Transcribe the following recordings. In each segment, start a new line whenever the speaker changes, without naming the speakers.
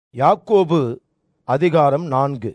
யாக்கோபு அதிகாரம் நான்கு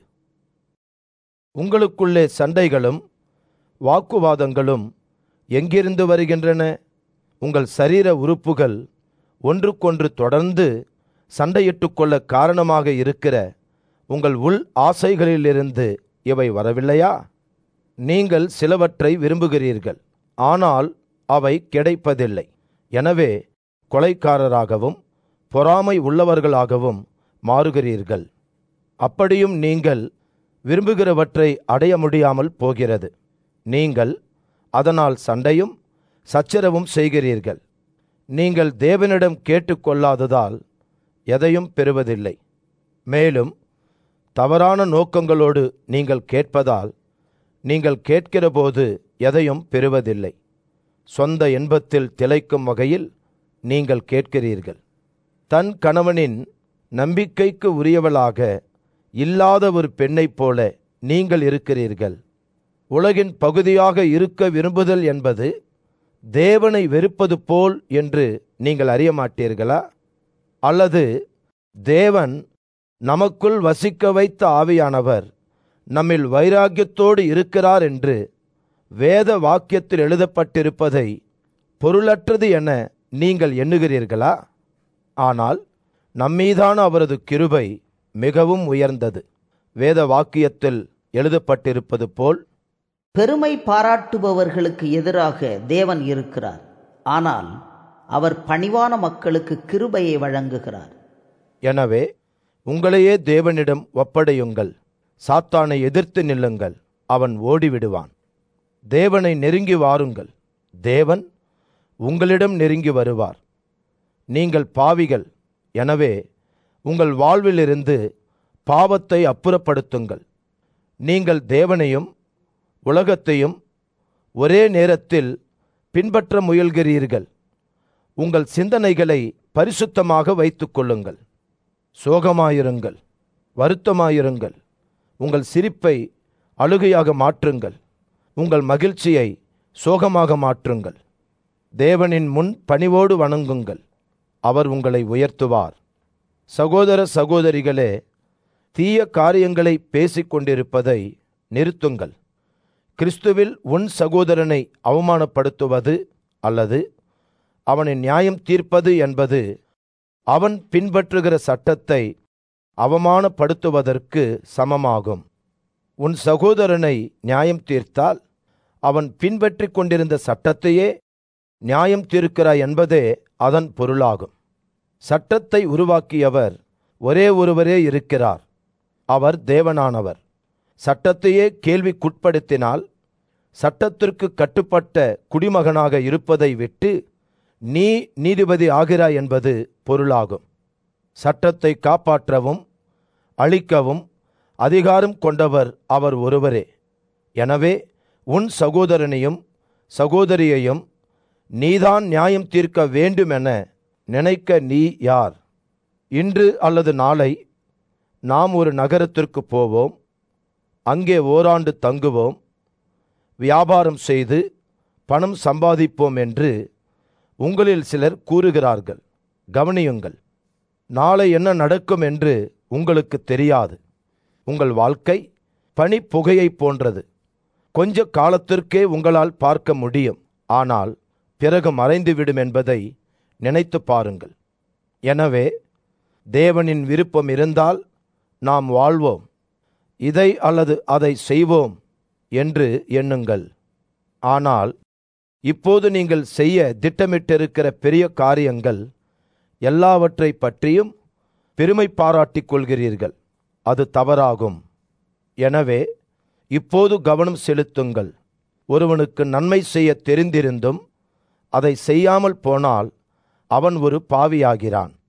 உங்களுக்குள்ளே சண்டைகளும் வாக்குவாதங்களும் எங்கிருந்து வருகின்றன உங்கள் சரீர உறுப்புகள் ஒன்றுக்கொன்று தொடர்ந்து சண்டையிட்டுக் கொள்ள காரணமாக இருக்கிற உங்கள் உள் ஆசைகளிலிருந்து இவை வரவில்லையா நீங்கள் சிலவற்றை விரும்புகிறீர்கள் ஆனால் அவை கிடைப்பதில்லை எனவே கொலைக்காரராகவும் பொறாமை உள்ளவர்களாகவும் மாறுகிறீர்கள் அப்படியும் நீங்கள் விரும்புகிறவற்றை அடைய முடியாமல் போகிறது நீங்கள் அதனால் சண்டையும் சச்சரவும் செய்கிறீர்கள் நீங்கள் தேவனிடம் கேட்டுக்கொள்ளாததால் எதையும் பெறுவதில்லை மேலும் தவறான நோக்கங்களோடு நீங்கள் கேட்பதால் நீங்கள் கேட்கிறபோது எதையும் பெறுவதில்லை சொந்த இன்பத்தில் திளைக்கும் வகையில் நீங்கள் கேட்கிறீர்கள் தன் கணவனின் நம்பிக்கைக்கு உரியவளாக இல்லாத ஒரு பெண்ணைப் போல நீங்கள் இருக்கிறீர்கள் உலகின் பகுதியாக இருக்க விரும்புதல் என்பது தேவனை வெறுப்பது போல் என்று நீங்கள் அறிய மாட்டீர்களா அல்லது தேவன் நமக்குள் வசிக்க வைத்த ஆவியானவர் நம்மில் வைராக்கியத்தோடு இருக்கிறார் என்று வேத வாக்கியத்தில் எழுதப்பட்டிருப்பதை பொருளற்றது என நீங்கள் எண்ணுகிறீர்களா ஆனால் நம்மீதான அவரது கிருபை மிகவும் உயர்ந்தது வேத வாக்கியத்தில் எழுதப்பட்டிருப்பது போல்
பெருமை பாராட்டுபவர்களுக்கு எதிராக தேவன் இருக்கிறார் ஆனால் அவர் பணிவான மக்களுக்கு கிருபையை வழங்குகிறார்
எனவே உங்களையே தேவனிடம் ஒப்படையுங்கள் சாத்தானை எதிர்த்து நில்லுங்கள் அவன் ஓடிவிடுவான் தேவனை நெருங்கி வாருங்கள் தேவன் உங்களிடம் நெருங்கி வருவார் நீங்கள் பாவிகள் எனவே உங்கள் வாழ்விலிருந்து பாவத்தை அப்புறப்படுத்துங்கள் நீங்கள் தேவனையும் உலகத்தையும் ஒரே நேரத்தில் பின்பற்ற முயல்கிறீர்கள் உங்கள் சிந்தனைகளை பரிசுத்தமாக வைத்துக் கொள்ளுங்கள் சோகமாயிருங்கள் வருத்தமாயிருங்கள் உங்கள் சிரிப்பை அழுகையாக மாற்றுங்கள் உங்கள் மகிழ்ச்சியை சோகமாக மாற்றுங்கள் தேவனின் முன் பணிவோடு வணங்குங்கள் அவர் உங்களை உயர்த்துவார் சகோதர சகோதரிகளே தீய காரியங்களை பேசிக் கொண்டிருப்பதை நிறுத்துங்கள் கிறிஸ்துவில் உன் சகோதரனை அவமானப்படுத்துவது அல்லது அவனை நியாயம் தீர்ப்பது என்பது அவன் பின்பற்றுகிற சட்டத்தை அவமானப்படுத்துவதற்கு சமமாகும் உன் சகோதரனை நியாயம் தீர்த்தால் அவன் பின்பற்றி கொண்டிருந்த சட்டத்தையே நியாயம் தீர்க்கிறாய் என்பதே அதன் பொருளாகும் சட்டத்தை உருவாக்கியவர் ஒரே ஒருவரே இருக்கிறார் அவர் தேவனானவர் சட்டத்தையே கேள்விக்குட்படுத்தினால் சட்டத்திற்கு கட்டுப்பட்ட குடிமகனாக இருப்பதை விட்டு நீ நீதிபதி ஆகிறாய் என்பது பொருளாகும் சட்டத்தை காப்பாற்றவும் அழிக்கவும் அதிகாரம் கொண்டவர் அவர் ஒருவரே எனவே உன் சகோதரனையும் சகோதரியையும் நீதான் நியாயம் தீர்க்க வேண்டுமென நினைக்க நீ யார் இன்று அல்லது நாளை நாம் ஒரு நகரத்திற்கு போவோம் அங்கே ஓராண்டு தங்குவோம் வியாபாரம் செய்து பணம் சம்பாதிப்போம் என்று உங்களில் சிலர் கூறுகிறார்கள் கவனியுங்கள் நாளை என்ன நடக்கும் என்று உங்களுக்கு தெரியாது உங்கள் வாழ்க்கை பனி புகையைப் போன்றது கொஞ்ச காலத்திற்கே உங்களால் பார்க்க முடியும் ஆனால் பிறகு மறைந்துவிடும் என்பதை நினைத்து பாருங்கள் எனவே தேவனின் விருப்பம் இருந்தால் நாம் வாழ்வோம் இதை அல்லது அதை செய்வோம் என்று எண்ணுங்கள் ஆனால் இப்போது நீங்கள் செய்ய திட்டமிட்டிருக்கிற பெரிய காரியங்கள் எல்லாவற்றை பற்றியும் பெருமை பாராட்டிக் கொள்கிறீர்கள் அது தவறாகும் எனவே இப்போது கவனம் செலுத்துங்கள் ஒருவனுக்கு நன்மை செய்ய தெரிந்திருந்தும் அதை செய்யாமல் போனால் அவன் ஒரு பாவியாகிறான்